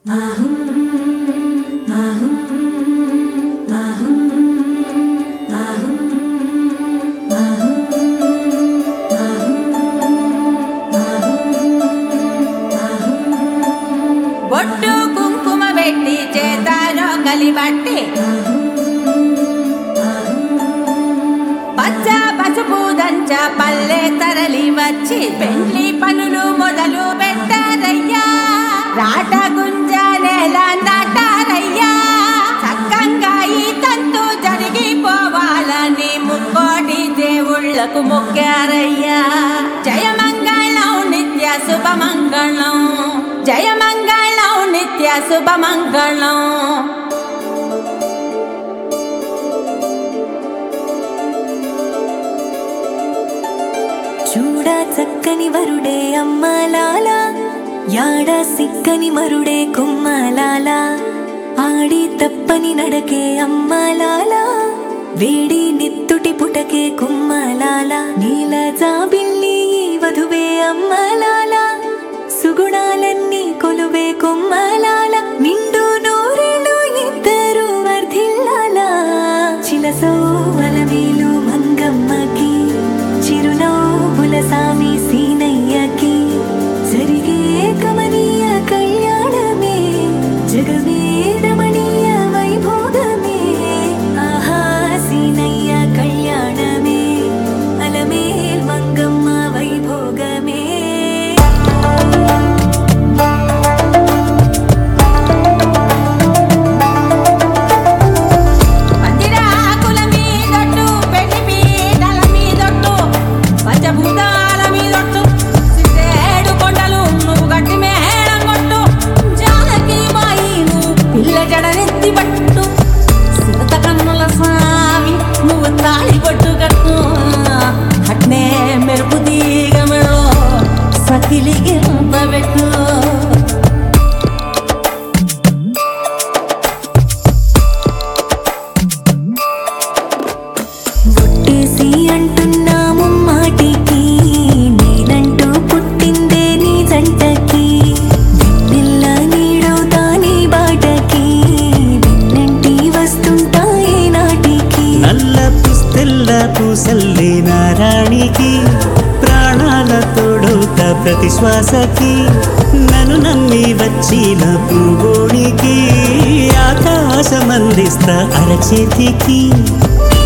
బొట్టు కుంకుమ పెట్టి చేతారో కలిబట్టి పచ్చ పసుపు దంచ పల్లె తరలి వచ్చి పెండ్లి పనులు మొదలు పెట్టారయ్యా రాట గుంజ నేల దాటారయ్యా చక్కంగా ఈ తంతు జరిగిపోవాలని ముక్కోటి దేవుళ్ళకు మొక్కారయ్యా జయమంగళం నిత్య శుభమంగళం జయమంగళం నిత్య శుభమంగళం చూడ చక్కని వరుడే అమ్మలాల యాడ సిక్కని మరుడే కుమ్మలాల ఆడి తప్పని నడకే అమ్మలాల వేడి నిత్తుటి పుటకే కుమ్మలాల నీల జాబిల్లి ఈ వధువే అమ్మలాల సుగుణాలన్నీ కొలువే కుమ్మలాల నిండు నూరేళ్ళు ఇద్దరు వర్ధిల్లాల చిలసో వలవేలు మంగమ్మకి చిరునవ్వుల సామి సీనయ్యకి జరిగే కమనీయ కళ్యాణమే జగమే రమణీయ వైభోగమే ఆహా సీనయ్య కళ్యాణమే అలమేల్ మంగమ్మ వైభోగమే పందిరాకుల మీదొట్టు, పెళ్లి పీటల మీదొట్టు, పంచభూతాల మీదొట్టు, సిద్ధేడు కొండలు నువ్వు గట్టి మేళం కొట్టు, జానకి బాయి నువ్వు పిల్ల జడనెత్తి పట్టు, సిరత కన్నుల స్వామి నువ్వు తాళి పట్టు కట్టు, అట్నే మెరుపు తీగ మెడలో సకిలిగి పెట్టు ఒట్టేసి అంటున్నాము మాటికి నేనంటూ పుట్టిందే నీ జంటకి వెన్నెల్ల నీడవుతా నీ బాటకి వెన్నంటి వస్తుంటాయి నాటికి నల్ల పుస్తెల్ల పూసల్లే నారాణికి ప్రాణాల తోడవుత ప్రతి శ్వాసకి నన్ను నమ్మి వచ్చిన పూగోడికి ఆకాశమందిస్తా అరచేతికి నీ